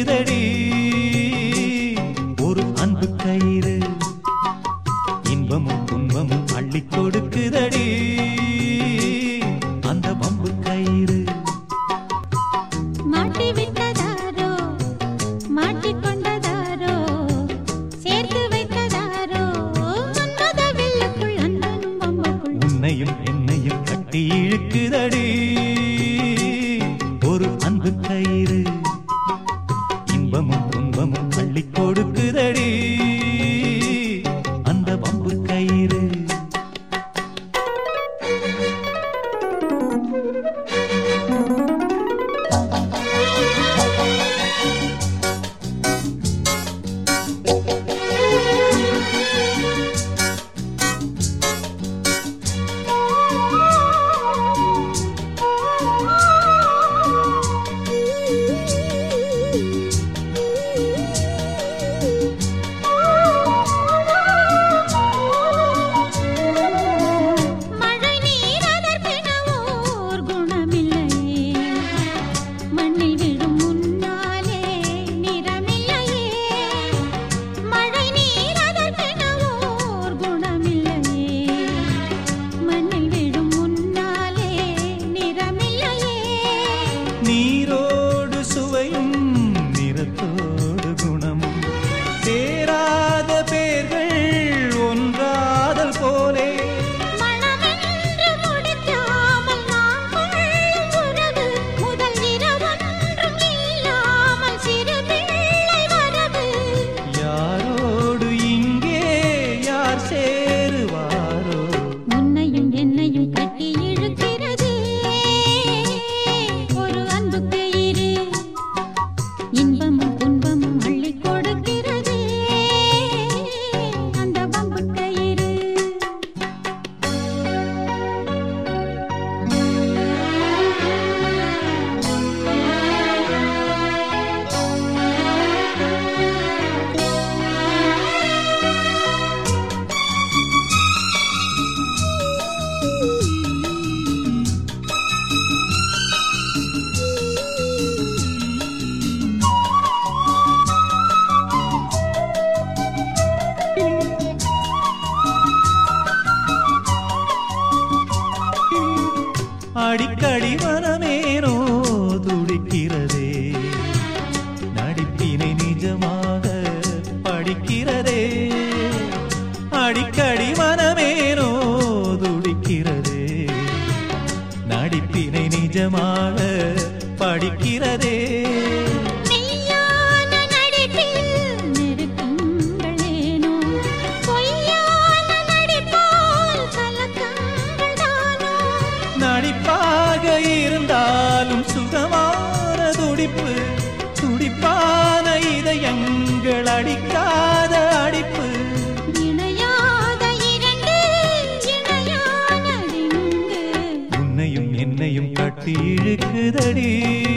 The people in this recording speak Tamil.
இழுக்குதடி ஒரு அன்பு கயிறு இன்பமும் துன்பமும் அள்ளி கொடுக்குதடி அந்த வம்பு கயிறு மாட்டி விட்டதாரோ மாட்டிக்கொண்டதாரோ சேர்த்து வைத்ததாரோ மன்மத வில்லுக்குள் அன்பனும் வம்புக்குள் உன்னையும் என்னையும் கட்டி இழுக்குதடி ஒரு அன்பு கயிறு இன்பமும் துன்பமும் அள்ளி கொடுக்குதடி அந்த வம்பு கயிறு மழை நீர் அதற்கென ஓர் குணமில்லையே மண்ணில் விழும் முன்னாலே நிறமில்லையே மழை நீர் அதற்கென ஓர் குணமில்லையே மண்ணில் விழும் முன்னாலே நிறமில்லையே நீரோடு சுவையும் நிறத்தோடு குணமும் சேராத பேர்கள் ஒன்றாதல் போலே மனமென்று முடிக்காமல் நாம் கொள்ளும் உறவு முதல் இரவொன்றும் இல்லாமல் சிறு பிள்ளை வரவு யாரோடு இங்கே யார் சேருவாரோ உன்னையும் என்னையும் கட்டி இழுக்கிறது ஒரு அன்பு கயிறு இன்பமும் துன்பமும் அள்ளி கொடுக்கிறது அந்த வம்பு கயிறு அடிக்கடி மனமேனோ துடிக்கிறதே நடிப்பினை நிஜமாக படிக்கிறதே அடிக்கடி மனமேனோ துடிக்கிறதே நடிப்பினை நிஜமாக படிக்கிறதே மெய்யான நடிப்பில் நெருக்கங்கள் ஏனோ பொய்யான நடிப்பால் கலக்கங்கள் தானோ நடிப்பாக இருந்தாலும் சுகமான துடிப்பு துடிப்பான இதயங்கள் அடிக்காத அடிப்பு இணையாத இரண்டு இணையானதிங்கு உன்னையும் என்னையும் கட்டி இழுக்குதடி